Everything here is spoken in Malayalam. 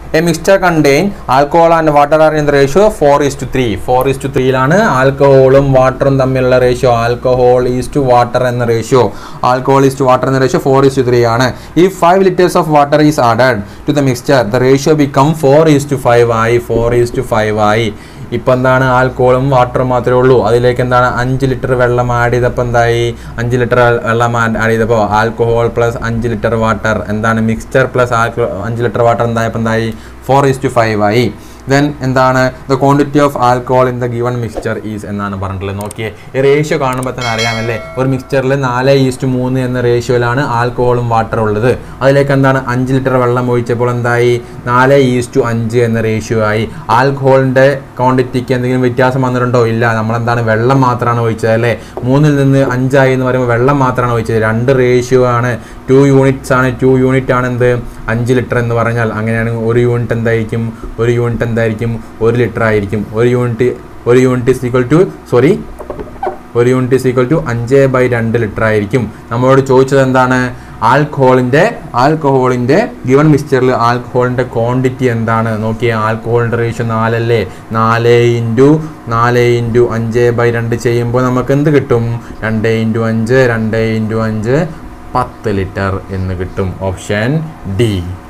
A mixture contain alcohol and water are in the ratio four is to three four is to ത്രീയിലാണ് ആൽക്കഹോളും വാട്ടറും തമ്മിലുള്ള ratio alcohol is to water എന്ന ratio alcohol is to water എന്ന ratio four is to three ആണ് ഈ five litres of water is added to the mixture the ratio become four is to five ആയി ഫോർ ഈസ് ടു ഫൈവ് ആയി ഇപ്പം എന്താണ് ആൽക്കോളും വാട്ടറും മാത്രമേ ഉള്ളൂ അതിലേക്ക് എന്താണ് അഞ്ച് ലിറ്റർ വെള്ളം ആഡ് ചെയ്തപ്പോൾ എന്തായി അഞ്ച് ലിറ്റർ വെള്ളം ആഡ് ചെയ്തപ്പോൾ ആൽക്കഹോൾ പ്ലസ് അഞ്ച് ലിറ്റർ വാട്ടർ എന്താണ് മിക്സ്ചർ പ്ലസ് ആൽക്കോ അഞ്ച് ലിറ്റർ വാട്ടർ എന്തായപ്പോൾ എന്തായി ഫോർ ഈസ് ടു ഫൈവ് ആയി ദെൻ എന്താണ് the quantity of alcohol in the given mixture is എന്നാണ് പറഞ്ഞിട്ടുള്ളത് നോക്കിയേ ഈ റേഷ്യോ കാണുമ്പോൾ തന്നെ അറിയാമല്ലേ ഒരു മിക്സ്ചറിൽ നാല് ഈസ്റ്റ് മൂന്ന് എന്ന റേഷ്യോയിലാണ് ആൽക്കഹോളും വാട്ടറും ഉള്ളത് അതിലേക്ക് എന്താണ് അഞ്ച് ലിറ്റർ വെള്ളം ഒഴിച്ചപ്പോൾ എന്തായി നാല് ഈസ്റ്റു അഞ്ച് എന്ന റേഷ്യോ ആയി ആൽക്കഹോളിൻ്റെ ക്വാണ്ടിറ്റിക്ക് എന്തെങ്കിലും വ്യത്യാസം വന്നിട്ടുണ്ടോ ഇല്ല നമ്മളെന്താണ് വെള്ളം മാത്രമാണ് ഒഴിച്ചത് അല്ലേ മൂന്നിൽ നിന്ന് അഞ്ചായി എന്ന് പറയുമ്പോൾ വെള്ളം മാത്രമാണ് ഒഴിച്ചത് രണ്ട് റേഷ്യോ ആണ് ടു യൂണിറ്റ്സ് ആണ് ടു യൂണിറ്റ് ആണ് എന്ത് അഞ്ച് ലിറ്റർ എന്ന് പറഞ്ഞാൽ അങ്ങനെയാണെങ്കിൽ ഒരു യൂണിറ്റ് എന്തായിരിക്കും ഒരു യൂണിറ്റ് എന്തായിരിക്കും ഒരു ലിറ്റർ ആയിരിക്കും ഒരു യൂണിറ്റ് ഒരു unit is equal to sorry ഒരു യൂണിറ്റ് ഇസ് ഈക്വൽ ടു അഞ്ച് ബൈ രണ്ട് ലിറ്റർ ആയിരിക്കും നമ്മളോട് ചോദിച്ചത് എന്താണ് ആൽക്കഹോളിൻ്റെ ആൽക്കഹോളിൻ്റെ ഗിവൺ മിക്സ്ചറിൽ ആൽക്കഹോളിൻ്റെ ക്വാണ്ടിറ്റി എന്താണ് നോക്കിയേ ആൽക്കഹോളിൻ്റെ റേഷ്യോ നാലല്ലേ നാല് ഇൻറ്റു നാല് ഇൻറ്റു അഞ്ച് ബൈ രണ്ട് ചെയ്യുമ്പോൾ നമുക്ക് എന്ത് കിട്ടും രണ്ട് ഇൻറ്റു അഞ്ച് രണ്ട് ഇൻറ്റു അഞ്ച് പത്ത് ലിറ്റർ എന്ന് കിട്ടും ഓപ്ഷൻ ഡി